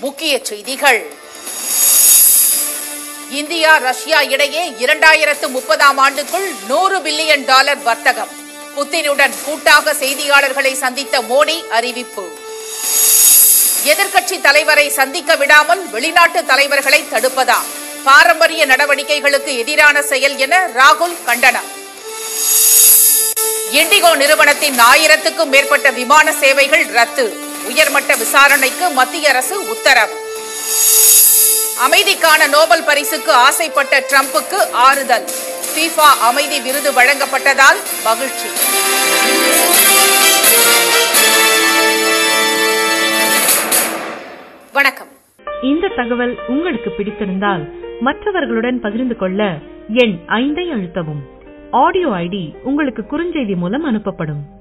முக்கிய செய்திகள் India Russia இடையே இரண்டாயிரத்து முப்பதாம் ஆண்டுக்குள் நூறு பில்லியன் டாலர் வர்த்தகம் புத்தினுடன் கூட்டாக செய்தியாளர்களை சந்தித்த மோடி அறிவிப்பு எதிர்க்கட்சி தலைவரை சந்திக்க விடாமல் வெளிநாட்டு தலைவர்களை தடுப்பதா பாரம்பரிய நடவடிக்கைகளுக்கு எதிரான செயல் என ராகுல் கண்டனம் இண்டிகோ நிறுவனத்தின் ஆயிரத்துக்கும் மேற்பட்ட விமான சேவைகள் ரத்து உயர்மட்ட விசாரணைக்கு மத்திய அரசு உத்தரவு அமைதிக்கான நோபல் பரிசுக்கு ஆசைப்பட்ட ட்ரம்புக்கு ஆறுதல் ஃபீஃபா அமைதி விருது வழங்கப்பட்டதால் மகிழ்ச்சி வணக்கம் இந்த தகவல் உங்களுக்கு பிடித்திருந்தால் மற்றவர்களுடன் பகிர்ந்து கொள்ள எண் ஐந்தை அழுத்தவும் ஆடியோ ஐடி உங்களுக்கு குறுஞ்செய்தி மூலம் அனுப்பப்படும்